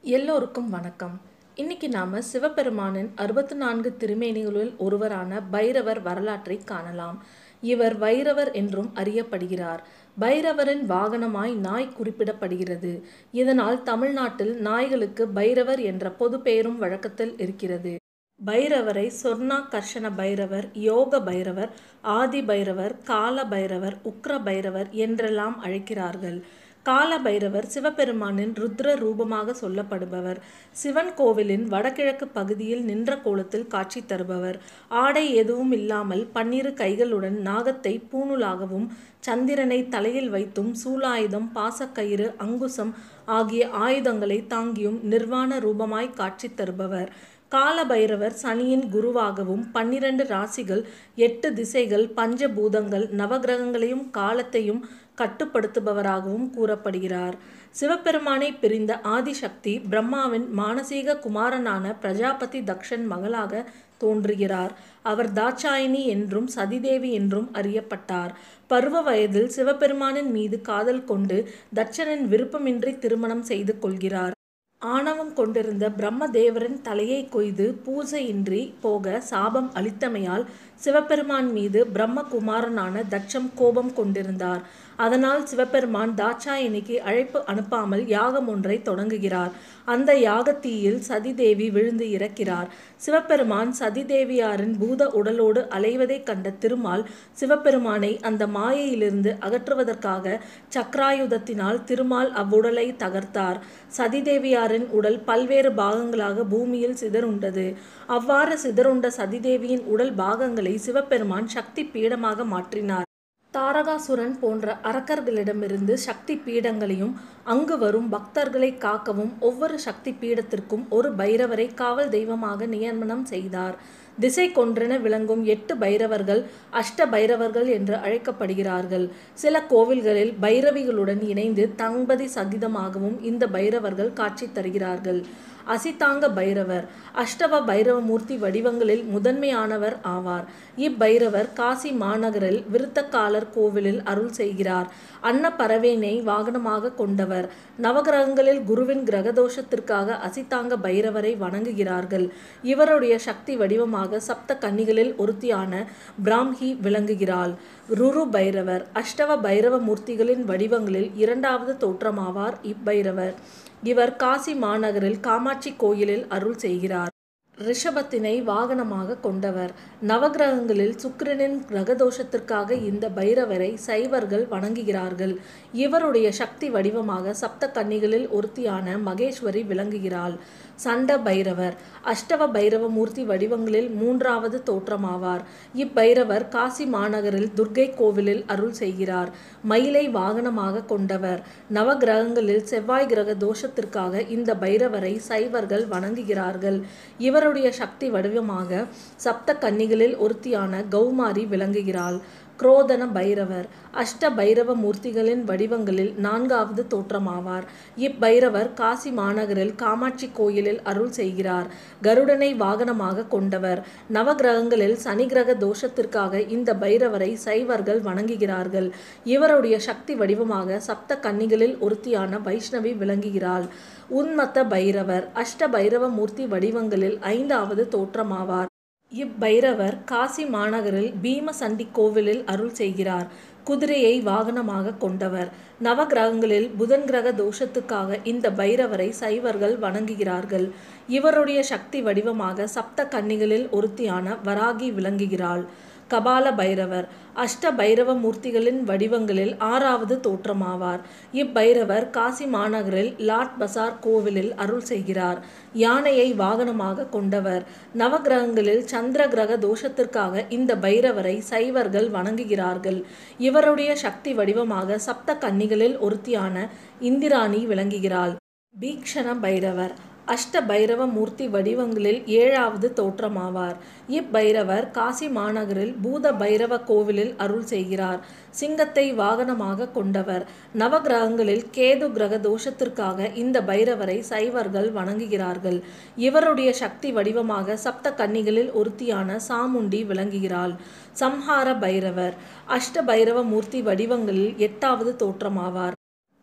எல்லோருக்கும் வணக்கம் இன்னைக்கு நாம சிவபெருமானின் அறுபத்து நான்கு திருமேனிகளுள் ஒருவரான பைரவர் வரலாற்றை காணலாம் இவர் வைரவர் என்றும் அறியப்படுகிறார் பைரவரின் வாகனமாய் நாய் குறிப்பிடப்படுகிறது இதனால் தமிழ்நாட்டில் நாய்களுக்கு பைரவர் என்ற பொது பெயரும் வழக்கத்தில் இருக்கிறது பைரவரை சொர்ணா கர்ஷண பைரவர் யோக பைரவர் ஆதி பைரவர் கால பைரவர் உக்ர பைரவர் என்றெல்லாம் அழைக்கிறார்கள் கால பைரவர் சிவபெருமானின் ருத்ர ரூபமாக சொல்லப்படுபவர் சிவன் கோவிலின் வடகிழக்கு பகுதியில் நின்ற கோலத்தில் காட்சி தருபவர் ஆடை எதுவும் இல்லாமல் பன்னிரு கைகளுடன் நாகத்தை பூணுலாகவும் சந்திரனை தலையில் வைத்தும் சூலாயுதம் பாசக்கயிறு அங்குசம் ஆகிய ஆயுதங்களை தாங்கியும் நிர்வாண ரூபமாய் காட்சி தருபவர் கால பைரவர் சனியின் குருவாகவும் பன்னிரண்டு ராசிகள் எட்டு திசைகள் பஞ்சபூதங்கள் நவகிரகங்களையும் காலத்தையும் கட்டுப்படுத்துபவராகவும் கூறப்படுகிறார் சிவபெருமானை பிரிந்த ஆதிசக்தி பிரம்மாவின் மானசீக குமாரனான பிரஜாபதி தக்ஷன் மகளாக தோன்றுகிறார் அவர் தாட்சாயினி என்றும் சதிதேவி என்றும் அறியப்பட்டார் பருவ வயதில் சிவபெருமானின் மீது காதல் கொண்டு தட்சனின் விருப்பமின்றி திருமணம் செய்து கொள்கிறார் ஆணவம் கொண்டிருந்த பிரம்மதேவரின் தலையை கொய்து பூஜையின்றி போக சாபம் அளித்தமையால் சிவபெருமான் மீது பிரம்மகுமாரனான தட்சம் கோபம் கொண்டிருந்தார் அதனால் சிவபெருமான் தாட்சாயணிக்கு அழைப்பு அனுப்பாமல் யாகம் ஒன்றை தொடங்குகிறார் அந்த யாகத்தீயில் சதிதேவி விழுந்து இறக்கிறார் சிவபெருமான் சதிதேவியாரின் பூத உடலோடு அலைவதைக் கண்ட திருமால் சிவபெருமானை அந்த மாயையிலிருந்து அகற்றுவதற்காக சக்ராயுதத்தினால் திருமால் அவ்வுடலை தகர்த்தார் சதிதேவியாரின் உடல் பல்வேறு பாகங்களாக பூமியில் சிதறுண்டது அவ்வாறு சிதறுண்ட சதிதேவியின் உடல் பாகங்களை சிவபெருமான் சக்தி பீடமாக மாற்றினார் தாரகாசுரன் போன்ற அரக்கர்களிடமிருந்து சக்தி பீடங்களையும் அங்கு வரும் பக்தர்களை காக்கவும் ஒவ்வொரு சக்தி பீடத்திற்கும் ஒரு பைரவரை காவல் தெய்வமாக நியமனம் செய்தார் திசை கொன்றென விளங்கும் எட்டு பைரவர்கள் அஷ்ட பைரவர்கள் என்று அழைக்கப்படுகிறார்கள் சில கோவில்களில் பைரவிகளுடன் இணைந்து தம்பதி சகிதமாகவும் இந்த பைரவர்கள் காட்சி தருகிறார்கள் அசிதாங்க பைரவர் அஷ்டவ பைரவமூர்த்தி வடிவங்களில் முதன்மையானவர் ஆவார் இப்பைரவர் காசி மாநகரில் விருத்தக்காலர் கோவிலில் அருள் செய்கிறார் அன்னப்பறவேனை வாகனமாக கொண்டவர் நவகிரகங்களில் குருவின் கிரகதோஷத்திற்காக அசிதாங்க பைரவரை வணங்குகிறார்கள் இவருடைய சக்தி வடிவமாக சப்த கன்னிகளில் ஒருத்தியான பிராம்ஹி விளங்குகிறாள் ருரு பைரவர் அஷ்டவ பைரவ மூர்த்திகளின் வடிவங்களில் இரண்டாவது தோற்றமாவார் இப்பைரவர் இவர் காசி மாநகரில் காமாட்சி கோயிலில் அருள் செய்கிறார் ரிஷபத்தினை வாகனமாக கொண்டவர் நவகிரகங்களில் சுக்கிரனின் கிரகதோஷத்திற்காக இந்த பைரவரை சைவர்கள் வணங்குகிறார்கள் இவருடைய சக்தி வடிவமாக சப்த கன்னிகளில் ஒருத்தியான மகேஸ்வரி விளங்குகிறாள் சண்ட பைரவர் அஷ்டவ பைரவ மூர்த்தி வடிவங்களில் மூன்றாவது தோற்றமாவார் இப்பைரவர் காசி மாநகரில் துர்கை கோவிலில் அருள் செய்கிறார் மயிலை வாகனமாக கொண்டவர் நவகிரகங்களில் செவ்வாய் கிரக தோஷத்திற்காக இந்த பைரவரை சைவர்கள் வணங்குகிறார்கள் இவருடைய சக்தி வடிவமாக சப்த கன்னிகளில் ஒருத்தியான கௌமாரி விளங்குகிறாள் குரோதன பைரவர் அஷ்ட பைரவ மூர்த்திகளின் வடிவங்களில் நான்காவது தோற்றமாவார் இப்பைரவர் காசி மாநகரில் காமாட்சி கோயிலில் அருள் செய்கிறார் கருடனை வாகனமாக கொண்டவர் நவகிரகங்களில் சனி கிரக தோஷத்திற்காக இந்த பைரவரை சைவர்கள் வணங்குகிறார்கள் இவருடைய சக்தி வடிவமாக சப்த கன்னிகளில் ஒருத்தியான வைஷ்ணவி விளங்குகிறாள் உன்மத்த பைரவர் அஷ்ட பைரவ மூர்த்தி வடிவங்களில் ஐந்தாவது தோற்றமாவார் இப்பைரவர் காசி மாநகரில் பீமசண்டி கோவிலில் அருள் செய்கிறார் குதிரையை வாகனமாக கொண்டவர் நவகிரகங்களில் புதன் கிரக தோஷத்துக்காக இந்த பைரவரை சைவர்கள் வணங்குகிறார்கள் இவருடைய சக்தி வடிவமாக சப்த கன்னிகளில் ஒருத்தியான வராகி விளங்குகிறாள் கபால பைரவர் அஷ்ட பைரவ மூர்த்திகளின் வடிவங்களில் ஆறாவது தோற்றமாவார் இப்பைரவர் காசி மாநகரில் லாட் பசார் கோவிலில் அருள் செய்கிறார் யானையை வாகனமாக கொண்டவர் நவகிரகங்களில் சந்திர கிரக தோஷத்திற்காக இந்த பைரவரை சைவர்கள் வணங்குகிறார்கள் இவருடைய சக்தி வடிவமாக சப்த கன்னிகளில் ஒருத்தியான இந்திராணி விளங்குகிறாள் பீக்ஷண பைரவர் அஷ்ட பைரவ மூர்த்தி வடிவங்களில் ஏழாவது தோற்றமாவார் இப்பைரவர் காசி மாநகரில் பூத பைரவ கோவிலில் அருள் செய்கிறார் சிங்கத்தை வாகனமாக கொண்டவர் நவகிரகங்களில் கேது கிரக தோஷத்திற்காக இந்த பைரவரை சைவர்கள் வணங்குகிறார்கள் இவருடைய சக்தி வடிவமாக சப்த கன்னிகளில் ஒருத்தியான சாமுண்டி விளங்குகிறாள் சம்ஹார பைரவர் அஷ்ட பைரவ மூர்த்தி வடிவங்களில் எட்டாவது தோற்றமாவார்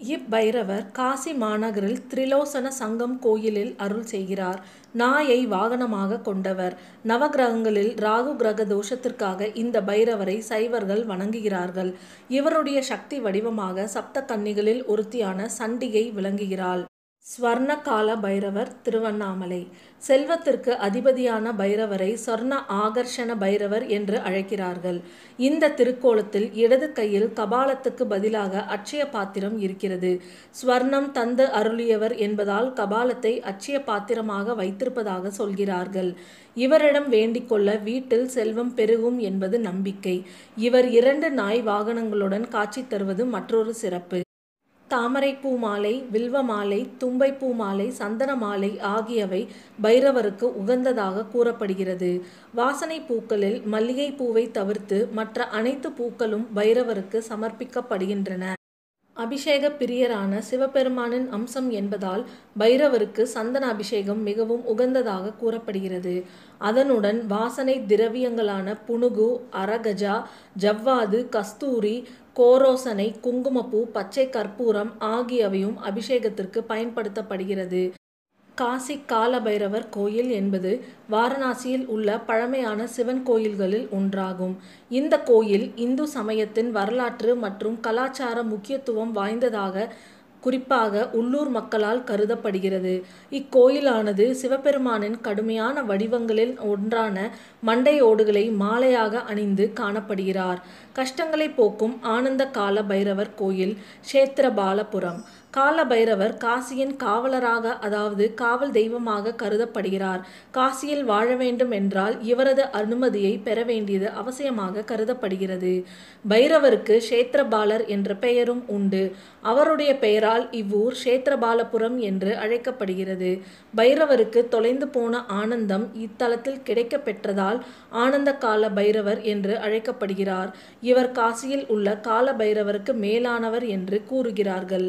இப்பைரவர் காசி மாநகரில் திரிலோசன சங்கம் கோயிலில் அருள் செய்கிறார் நாயை வாகனமாக கொண்டவர் நவகிரகங்களில் ராகு கிரக தோஷத்திற்காக இந்த பைரவரை சைவர்கள் வணங்குகிறார்கள் இவருடைய சக்தி வடிவமாக சப்த கன்னிகளில் ஒருத்தியான சண்டிகை விளங்குகிறாள் ஸ்வர்ண கால பைரவர் திருவண்ணாமலை செல்வத்திற்கு அதிபதியான பைரவரை சொர்ண ஆகர்ஷண பைரவர் என்று அழைக்கிறார்கள் இந்த திருக்கோலத்தில் இடது கையில் கபாலத்துக்கு பதிலாக அட்சய பாத்திரம் இருக்கிறது ஸ்வர்ணம் தந்து அருளியவர் என்பதால் கபாலத்தை அட்சய பாத்திரமாக வைத்திருப்பதாக சொல்கிறார்கள் இவரிடம் வேண்டிக் கொள்ள வீட்டில் செல்வம் பெருகும் என்பது நம்பிக்கை இவர் இரண்டு நாய் வாகனங்களுடன் காட்சி தருவது மற்றொரு சிறப்பு தாமரைப்பூ மாலை வில்வ மாலை தும்பைப்பூ மாலை சந்தன மாலை ஆகியவை பைரவருக்கு உகந்ததாக கூறப்படுகிறது வாசனை பூக்களில் மல்லிகை பூவை தவிர்த்து மற்ற அனைத்து பூக்களும் பைரவருக்கு சமர்ப்பிக்கப்படுகின்றன அபிஷேக பிரியரான சிவபெருமானின் அம்சம் என்பதால் பைரவருக்கு சந்தன அபிஷேகம் மிகவும் உகந்ததாக கூறப்படுகிறது அதனுடன் வாசனை திரவியங்களான புனுகு அரகஜா ஜவ்வாது கஸ்தூரி கோரோசனை குங்குமப்பூ பச்சை கற்பூரம் ஆகியவையும் அபிஷேகத்திற்கு பயன்படுத்தப்படுகிறது காசி காலபைரவர் கோயில் என்பது வாரணாசியில் உள்ள பழமையான சிவன் கோயில்களில் ஒன்றாகும் இந்த கோயில் இந்து சமயத்தின் வரலாற்று மற்றும் கலாச்சார முக்கியத்துவம் வாய்ந்ததாக குறிப்பாக உள்ளூர் மக்களால் கருதப்படுகிறது இக்கோயிலானது சிவபெருமானின் கடுமையான வடிவங்களில் ஒன்றான மண்டை ஓடுகளை மாலையாக அணிந்து காணப்படுகிறார் கஷ்டங்களை போக்கும் ஆனந்த கால பைரவர் கோயில் கஷேத்திரபாலபுரம் கால பைரவர் காசியின் காவலராக அதாவது காவல் தெய்வமாக கருதப்படுகிறார் காசியில் வாழ வேண்டும் என்றால் இவரது அனுமதியை பெற வேண்டியது அவசியமாக கருதப்படுகிறது பைரவருக்கு கஷேத்திரபாலர் என்ற பெயரும் உண்டு அவருடைய பெயரால் இவ்வூர் கஷேத்திரபாலபுரம் என்று அழைக்கப்படுகிறது பைரவருக்கு தொலைந்து போன ஆனந்தம் இத்தலத்தில் கிடைக்க பெற்றதால் ஆனந்த கால பைரவர் என்று அழைக்கப்படுகிறார் இவர் காசியில் உள்ள கால பைரவருக்கு மேலானவர் என்று கூறுகிறார்கள்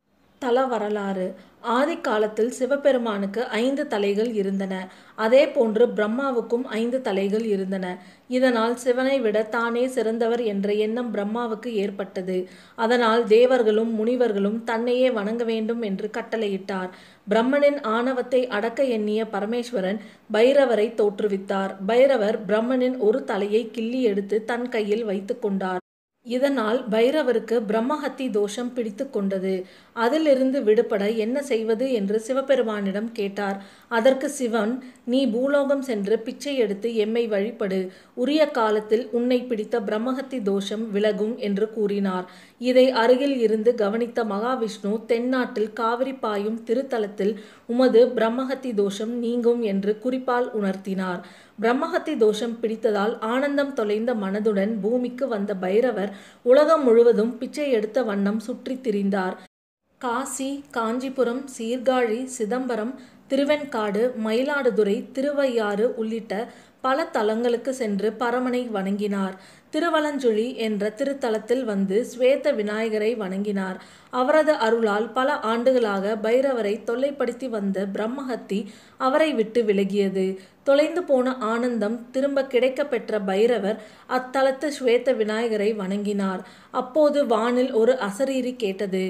தல வரலாறு ஆதி காலத்தில் சிவபெருமானுக்கு ஐந்து தலைகள் இருந்தன அதே போன்று பிரம்மாவுக்கும் ஐந்து தலைகள் இருந்தன இதனால் சிவனை விட தானே சிறந்தவர் என்ற எண்ணம் பிரம்மாவுக்கு ஏற்பட்டது அதனால் தேவர்களும் முனிவர்களும் தன்னையே வணங்க வேண்டும் என்று கட்டளையிட்டார் பிரம்மனின் ஆணவத்தை அடக்க எண்ணிய பரமேஸ்வரன் பைரவரை தோற்றுவித்தார் பைரவர் பிரம்மனின் ஒரு தலையை கிள்ளி எடுத்து தன் கையில் வைத்து கொண்டார் இதனால் பைரவருக்கு பிரம்மஹத்தி தோஷம் பிடித்து கொண்டது அதிலிருந்து விடுபட என்ன செய்வது என்று சிவபெருமானிடம் கேட்டார் அதற்கு சிவன் நீ பூலோகம் சென்று பிச்சை எடுத்து எம்மை வழிபடு உரிய காலத்தில் உன்னை பிடித்த பிரம்மஹத்தி தோஷம் விலகும் என்று கூறினார் இதை அருகில் இருந்து கவனித்த மகாவிஷ்ணு தென்னாட்டில் காவிரி பாயும் திருத்தலத்தில் உமது பிரம்மஹத்தி தோஷம் நீங்கும் என்று குறிப்பால் உணர்த்தினார் பிரம்மஹத்தி தோஷம் பிடித்ததால் ஆனந்தம் தொலைந்த மனதுடன் பூமிக்கு வந்த பைரவர் உலகம் முழுவதும் பிச்சை எடுத்த வண்ணம் சுற்றித் திரிந்தார் காசி காஞ்சிபுரம் சீர்காழி சிதம்பரம் திருவெண்காடு மயிலாடுதுறை திருவையாறு உள்ளிட்ட பல தலங்களுக்கு சென்று பரமனை வணங்கினார் திருவலஞ்சுழி என்ற திருத்தலத்தில் வந்து ஸ்வேத விநாயகரை வணங்கினார் அவரது அருளால் பல ஆண்டுகளாக பைரவரை தொல்லைப்படுத்தி வந்த பிரம்மஹத்தி அவரை விட்டு விலகியது தொலைந்து போன ஆனந்தம் திரும்ப கிடைக்க பெற்ற பைரவர் அத்தலத்து ஸ்வேத விநாயகரை வணங்கினார் அப்போது வானில் ஒரு அசரீரி கேட்டது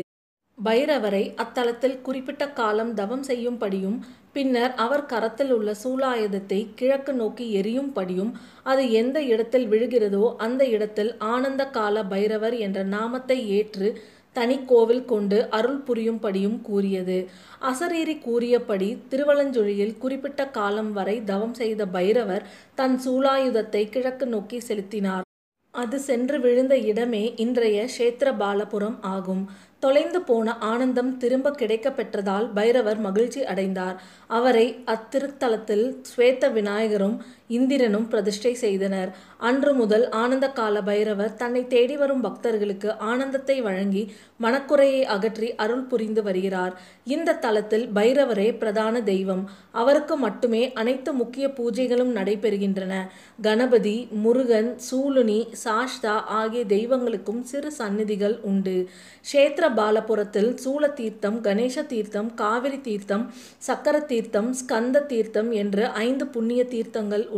பைரவரை அத்தலத்தில் குறிப்பிட்ட காலம் தவம் செய்யும்படியும் பின்னர் அவர் கரத்தில் உள்ள சூலாயுதத்தை கிழக்கு நோக்கி எரியும்படியும் அது எந்த இடத்தில் விழுகிறதோ அந்த இடத்தில் ஆனந்த கால பைரவர் என்ற நாமத்தை ஏற்று தனி கோவில் கொண்டு அருள் புரியும்படியும் கூறியது அசரீரி கூறியபடி திருவலஞ்சுழியில் குறிப்பிட்ட காலம் வரை தவம் செய்த பைரவர் தன் சூலாயுதத்தை கிழக்கு நோக்கி செலுத்தினார் அது சென்று விழுந்த இடமே இன்றைய கஷேத்திரபாலபுரம் ஆகும் தொலைந்து போன ஆனந்தம் திரும்ப கிடைக்க பெற்றதால் பைரவர் மகிழ்ச்சி அடைந்தார் அவரை அத்திருத்தலத்தில் ஸ்வேத விநாயகரும் இந்திரனும் பிரதிஷ்டை செய்தனர் அன்று முதல் ஆனந்த கால பைரவர் தன்னை தேடி வரும் பக்தர்களுக்கு ஆனந்தத்தை வழங்கி மனக்குறையை அகற்றி அருள் புரிந்து வருகிறார் இந்த தலத்தில் பைரவரே பிரதான தெய்வம் அவருக்கு மட்டுமே அனைத்து முக்கிய பூஜைகளும் நடைபெறுகின்றன கணபதி முருகன் சூலுனி சாஷ்தா ஆகிய தெய்வங்களுக்கும் சிறு சந்நிதிகள் உண்டு கஷேத்திர பாலபுரத்தில் சூல தீர்த்தம் கணேச தீர்த்தம் காவிரி தீர்த்தம் சக்கர தீர்த்தம் ஸ்கந்த தீர்த்தம் என்று ஐந்து புண்ணிய தீர்த்தங்கள் உள்ளன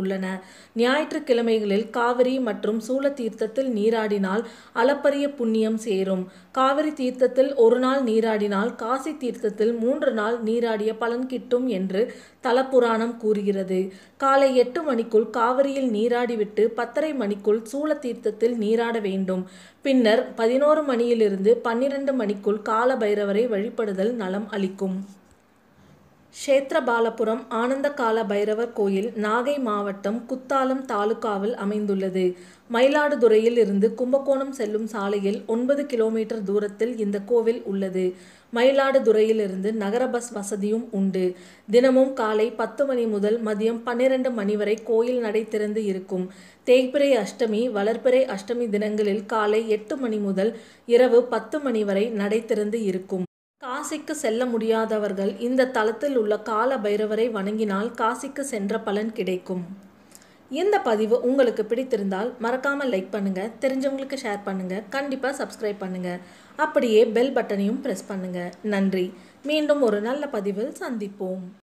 உள்ளன ஞாயிற்றுக்கிழமைகளில் காவிரி மற்றும் சூல தீர்த்தத்தில் நீராடினால் அளப்பரிய புண்ணியம் சேரும் காவிரி தீர்த்தத்தில் ஒரு நாள் நீராடினால் காசி தீர்த்தத்தில் மூன்று நாள் நீராடிய பலன் கிட்டும் என்று தலப்புராணம் கூறுகிறது காலை எட்டு மணிக்குள் காவிரியில் நீராடிவிட்டு பத்தரை மணிக்குள் சூல தீர்த்தத்தில் நீராட வேண்டும் பின்னர் பதினோரு மணியிலிருந்து பன்னிரண்டு மணிக்குள் கால பைரவரை வழிபடுதல் நலம் அளிக்கும் க்ஷேத்திரபாலபுரம் ஆனந்தகால பைரவர் கோயில் நாகை மாவட்டம் குத்தாலம் தாலுகாவில் அமைந்துள்ளது மயிலாடுதுறையில் இருந்து கும்பகோணம் செல்லும் சாலையில் ஒன்பது கிலோமீட்டர் தூரத்தில் இந்த கோவில் உள்ளது மயிலாடுதுறையிலிருந்து நகர பஸ் வசதியும் உண்டு தினமும் காலை பத்து மணி முதல் மதியம் பன்னிரண்டு மணி வரை கோயில் நடை திறந்து இருக்கும் தேய்பிறை அஷ்டமி வளர்பிறை அஷ்டமி தினங்களில் காலை எட்டு மணி முதல் இரவு பத்து மணி வரை நடை திறந்து இருக்கும் காசிக்கு செல்ல முடியாதவர்கள் இந்த தலத்தில் உள்ள கால பைரவரை வணங்கினால் காசிக்கு சென்ற பலன் கிடைக்கும் இந்த பதிவு உங்களுக்கு பிடித்திருந்தால் மறக்காமல் லைக் பண்ணுங்க தெரிஞ்சவங்களுக்கு ஷேர் பண்ணுங்க கண்டிப்பாக சப்ஸ்கிரைப் பண்ணுங்க அப்படியே பெல் பட்டனையும் ப்ரெஸ் பண்ணுங்க நன்றி மீண்டும் ஒரு நல்ல பதிவில் சந்திப்போம்